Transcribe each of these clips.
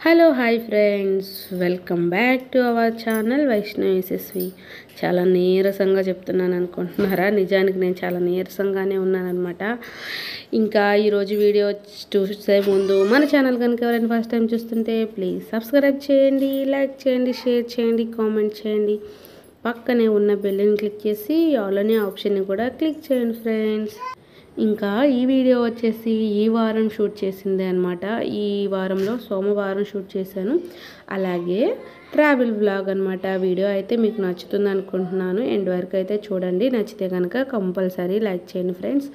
hello hi friends welcome back to our channel Vaishnav Yashasvi చాలా నీరసంగా చెప్తున్నాను అనుకుంటున్నారా నిజానికి నేను చాలా నీరసంగానే ఉన్నానన్నమాట ఇంకా ఈరోజు వీడియో చూసే ముందు మన ఛానల్ కనుక ఎవరైనా ఫస్ట్ టైం చూస్తుంటే ప్లీజ్ సబ్స్క్రైబ్ చేయండి లైక్ చేయండి షేర్ చేయండి కామెంట్ చేయండి పక్కనే ఉన్న బెల్ని క్లిక్ చేసి ఆల్ అనే ఆప్షన్ని కూడా క్లిక్ చేయండి ఫ్రెండ్స్ ఇంకా ఈ వీడియో వచ్చేసి ఈ వారం షూట్ చేసిందే అనమాట ఈ వారంలో సోమవారం షూట్ చేశాను అలాగే ట్రావెల్ బ్లాగ్ అనమాట వీడియో అయితే మీకు నచ్చుతుంది అనుకుంటున్నాను ఎండ్ వరకు అయితే చూడండి నచ్చితే కనుక కంపల్సరీ లైక్ చేయండి ఫ్రెండ్స్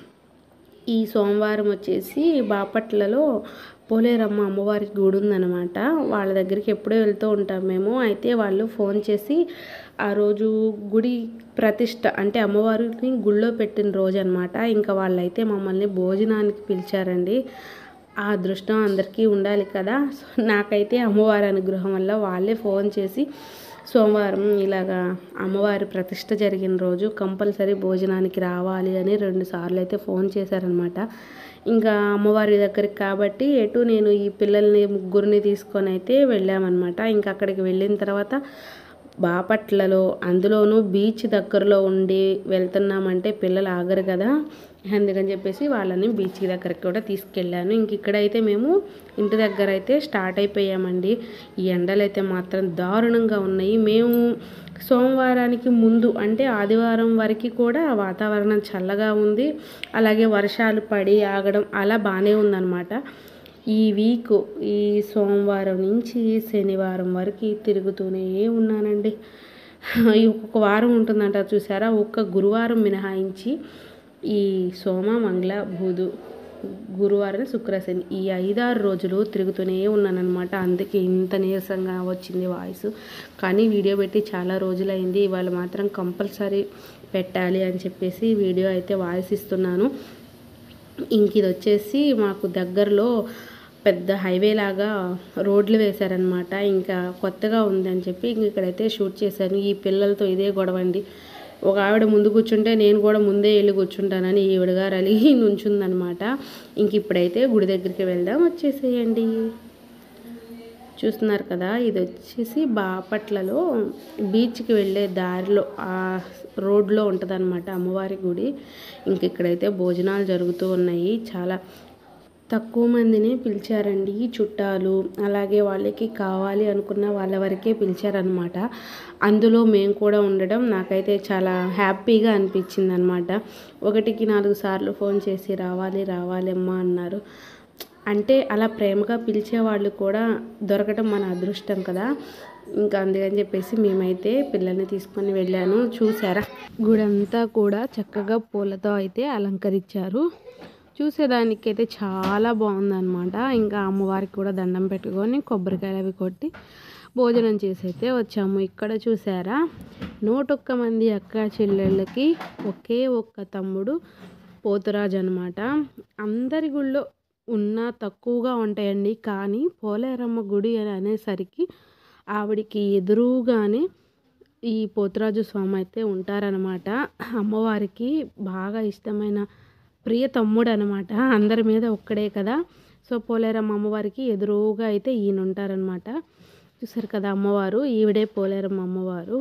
ఈ సోమవారం వచ్చేసి బాపట్లలో పోలేరమ్మ అమ్మవారి గుడి ఉందన్నమాట వాళ్ళ దగ్గరికి ఎప్పుడూ వెళ్తూ ఉంటాం మేము అయితే వాళ్ళు ఫోన్ చేసి ఆ రోజు గుడి ప్రతిష్ట అంటే అమ్మవారిని గుళ్ళో పెట్టిన రోజు అనమాట ఇంకా వాళ్ళైతే మమ్మల్ని భోజనానికి పిలిచారండి ఆ అదృష్టం అందరికీ ఉండాలి కదా సో నాకైతే అమ్మవారి అనుగ్రహం వల్ల వాళ్ళే ఫోన్ చేసి సోమవారం ఇలాగా అమ్మవారి ప్రతిష్ట జరిగిన రోజు కంపల్సరీ భోజనానికి రావాలి అని రెండు సార్లు అయితే ఫోన్ చేశారనమాట ఇంకా అమ్మవారి దగ్గరికి కాబట్టి ఎటు నేను ఈ పిల్లల్ని ముగ్గురిని తీసుకొని అయితే వెళ్ళామన్నమాట ఇంకా అక్కడికి వెళ్ళిన తర్వాత బాపట్లలో అందులోనూ బీచ్ దగ్గరలో ఉండి వెళ్తున్నామంటే పిల్లలు ఆగరు కదా అందుకని చెప్పేసి వాళ్ళని బీచ్ దగ్గరికి కూడా తీసుకెళ్ళాను ఇంక ఇక్కడైతే మేము ఇంటి దగ్గర అయితే స్టార్ట్ అయిపోయామండి ఈ ఎండలు అయితే మాత్రం దారుణంగా ఉన్నాయి మేము సోమవారానికి ముందు అంటే ఆదివారం వరకు కూడా వాతావరణం చల్లగా ఉంది అలాగే వర్షాలు పడి ఆగడం అలా బాగానే ఉందన్నమాట ఈ వీక్ ఈ సోమవారం నుంచి శనివారం వరకు తిరుగుతూనే ఉన్నానండి ఒక్కొక్క వారం ఉంటుందంట చూసారా ఒక్క గురువారం మినహాయించి ఈ సోమ మంగళ బుధు గురువారం శుక్రశని ఈ ఐదారు రోజులు తిరుగుతూనే ఉన్నానన్నమాట అందుకే ఇంత నీరసంగా వచ్చింది వాయిస్ కానీ వీడియో పెట్టి చాలా రోజులైంది ఇవాళ మాత్రం కంపల్సరీ పెట్టాలి అని చెప్పేసి వీడియో అయితే వాయిస్ ఇస్తున్నాను ఇంక ఇది వచ్చేసి మాకు దగ్గరలో పెద్ద హైవే లాగా రోడ్లు వేశారనమాట ఇంకా కొత్తగా ఉందని చెప్పి ఇంక ఇక్కడైతే షూట్ చేశాను ఈ పిల్లలతో ఇదే గొడవ అండి ఒక ఆవిడ ముందు కూర్చుంటే నేను కూడా ముందే వెళ్ళి కూర్చుంటానని ఈవిడ గారు అలిగి నుంచుందనమాట ఇంక ఇప్పుడైతే గుడి దగ్గరికి వెళ్దాం వచ్చేసేయండి చూస్తున్నారు కదా ఇది వచ్చేసి బాపట్లలో బీచ్కి వెళ్ళే దారిలో ఆ రోడ్లో ఉంటుందన్నమాట అమ్మవారి గుడి ఇంక ఇక్కడైతే భోజనాలు జరుగుతూ ఉన్నాయి చాలా తక్కువ మందిని పిలిచారండి చుట్టాలు అలాగే వాళ్ళకి కావాలి అనుకున్న వాళ్ళ వరకే పిలిచారనమాట అందులో మేము కూడా ఉండడం నాకైతే చాలా హ్యాపీగా అనిపించింది అనమాట ఒకటికి నాలుగు సార్లు ఫోన్ చేసి రావాలి రావాలి అమ్మా అన్నారు అంటే అలా ప్రేమగా పిలిచే వాళ్ళు కూడా దొరకడం మన అదృష్టం కదా ఇంకా అందుకని చెప్పేసి మేమైతే పిల్లల్ని తీసుకొని వెళ్ళాను చూసారా గుడంతా కూడా చక్కగా పూలతో అయితే అలంకరించారు చూసేదానికైతే చాలా బాగుందన్నమాట ఇంకా అమ్మవారికి కూడా దండం పెట్టుకొని కొబ్బరికాయలు అవి కొట్టి భోజనం చేసి అయితే వచ్చాము ఇక్కడ చూసారా నూటొక్క మంది అక్క చెల్లెళ్ళకి ఒకే ఒక్క తమ్ముడు పోతురాజు అనమాట అందరి గుళ్ళో ఉన్న తక్కువగా ఉంటాయండి కానీ పోలేరమ్మ గుడి అని అనేసరికి ఆవిడికి ఎదురుగానే ఈ పోతురాజు స్వామి అయితే ఉంటారనమాట అమ్మవారికి బాగా ఇష్టమైన ప్రియ తమ్ముడు అనమాట అందరి మీద ఒక్కడే కదా సో పోలేరమ్మ అమ్మవారికి ఎదురుగా అయితే ఈయన ఉంటారనమాట చూసారు కదా అమ్మవారు ఈవిడే పోలేరమ్మ అమ్మవారు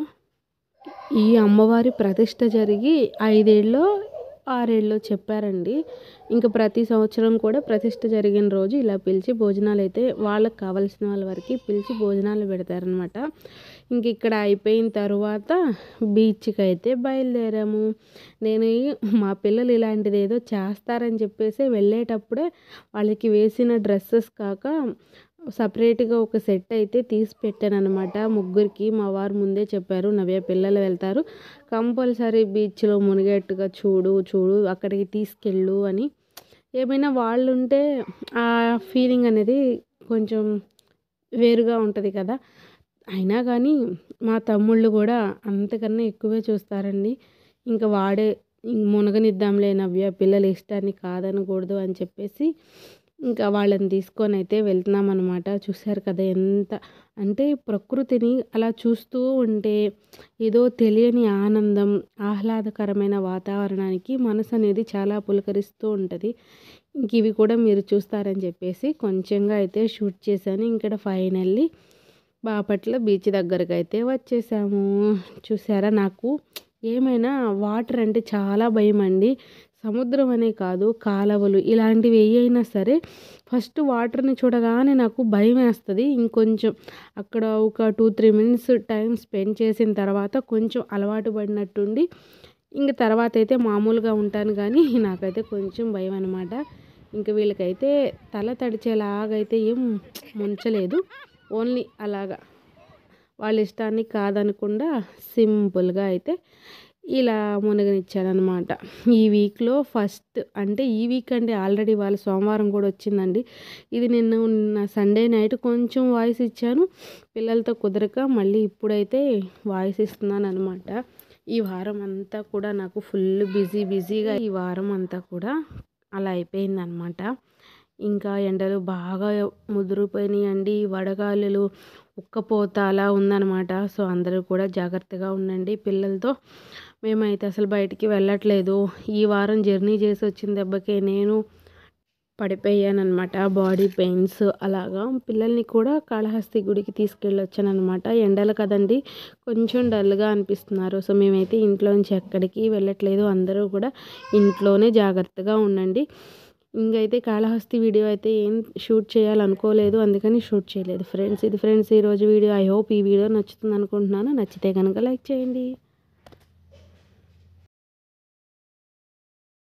ఈ అమ్మవారి ప్రతిష్ట జరిగి ఐదేళ్ళు ఆరేళ్ళు చెప్పారండి ఇంకా ప్రతి సంవత్సరం కూడా ప్రతిష్ట జరిగిన రోజు ఇలా పిలిచి భోజనాలు అయితే వాళ్ళకి కావాల్సిన వాళ్ళ వరకు పిలిచి భోజనాలు పెడతారనమాట ఇంక ఇక్కడ అయిపోయిన తర్వాత బీచ్కి అయితే బయలుదేరాము నేను మా పిల్లలు ఇలాంటిది ఏదో చేస్తారని చెప్పేసి వెళ్ళేటప్పుడే వాళ్ళకి వేసిన డ్రెస్సెస్ కాక సపరేట్గా ఒక సెట్ అయితే తీసి పెట్టాను అనమాట ముగ్గురికి మా వారు ముందే చెప్పారు నవ్య పిల్లలు వెళ్తారు కంపల్సరీ బీచ్లో మునిగేట్టుగా చూడు చూడు అక్కడికి తీసుకెళ్ళు అని ఏమైనా వాళ్ళు ఉంటే ఆ ఫీలింగ్ అనేది కొంచెం వేరుగా ఉంటుంది కదా అయినా కానీ మా తమ్ముళ్ళు కూడా అంతకన్నా ఎక్కువే చూస్తారండి ఇంకా వాడే మునగనిద్దాంలే నవ్య పిల్లల ఇష్టాన్ని కాదనకూడదు అని చెప్పేసి ఇంకా వాళ్ళని తీసుకొని అయితే వెళ్తున్నాం అనమాట చూశారు కదా ఎంత అంటే ప్రకృతిని అలా చూస్తూ ఉంటే ఏదో తెలియని ఆనందం ఆహ్లాదకరమైన వాతావరణానికి మనసు అనేది చాలా పులకరిస్తూ ఉంటుంది ఇంక ఇవి కూడా మీరు చూస్తారని చెప్పేసి కొంచెంగా అయితే షూట్ చేశాను ఇక్కడ ఫైనల్లీ బాపట్ల బీచ్ దగ్గరకు అయితే వచ్చేసాము చూసారా నాకు ఏమైనా వాటర్ అంటే చాలా భయం అండి సముద్రం అనే కాదు కాలవలు ఇలాంటివి ఏ అయినా సరే ఫస్ట్ వాటర్ని చూడగానే నాకు భయం వేస్తుంది ఇంకొంచెం అక్కడ ఒక two three minutes time spend చేసిన తర్వాత కొంచెం అలవాటు పడినట్టుండి ఇంక తర్వాత అయితే మామూలుగా ఉంటాను కానీ నాకైతే కొంచెం భయం అనమాట ఇంక వీళ్ళకైతే తల తడిచేలాగైతే ఏం ముంచలేదు ఓన్లీ అలాగా వాళ్ళ ఇష్టాన్ని కాదనకుండా సింపుల్గా అయితే ఇలా మునగనిచ్చానమాట ఈ వీక్లో ఫస్ట్ అంటే ఈ వీక్ అంటే ఆల్రెడీ వాళ్ళ సోమవారం కూడా వచ్చిందండి ఇది నిన్న నిన్న సండే నైట్ కొంచెం వాయిస్ ఇచ్చాను పిల్లలతో కుదరక మళ్ళీ ఇప్పుడైతే వాయిస్ ఇస్తున్నాను అనమాట ఈ వారం అంతా కూడా నాకు ఫుల్ బిజీ బిజీగా ఈ వారం అంతా కూడా అలా అయిపోయిందనమాట ఇంకా ఎండలు బాగా ముదిరిపోయినాయండి వడగాలులు ఉక్కపోత అలా ఉందన్నమాట సో అందరూ కూడా జాగ్రత్తగా ఉండండి పిల్లలతో మేమైతే అసలు బయటికి వెళ్ళట్లేదు ఈ వారం జర్నీ చేసి వచ్చిన దెబ్బకే నేను పడిపోయానమాట బాడీ పెయిన్స్ అలాగా పిల్లల్ని కూడా కాళహస్తి గుడికి తీసుకెళ్ళొచ్చానమాట ఎండలు కదండి కొంచెం డల్గా అనిపిస్తున్నారు సో మేమైతే ఇంట్లో నుంచి ఎక్కడికి వెళ్ళట్లేదు అందరూ కూడా ఇంట్లోనే జాగ్రత్తగా ఉండండి ఇంకైతే కాళహస్తి వీడియో అయితే ఏం షూట్ చేయాలనుకోలేదు అందుకని షూట్ చేయలేదు ఫ్రెండ్స్ ఇది ఫ్రెండ్స్ ఈరోజు వీడియో ఐ హోప్ ఈ వీడియో నచ్చుతుంది అనుకుంటున్నాను నచ్చితే కనుక లైక్ చేయండి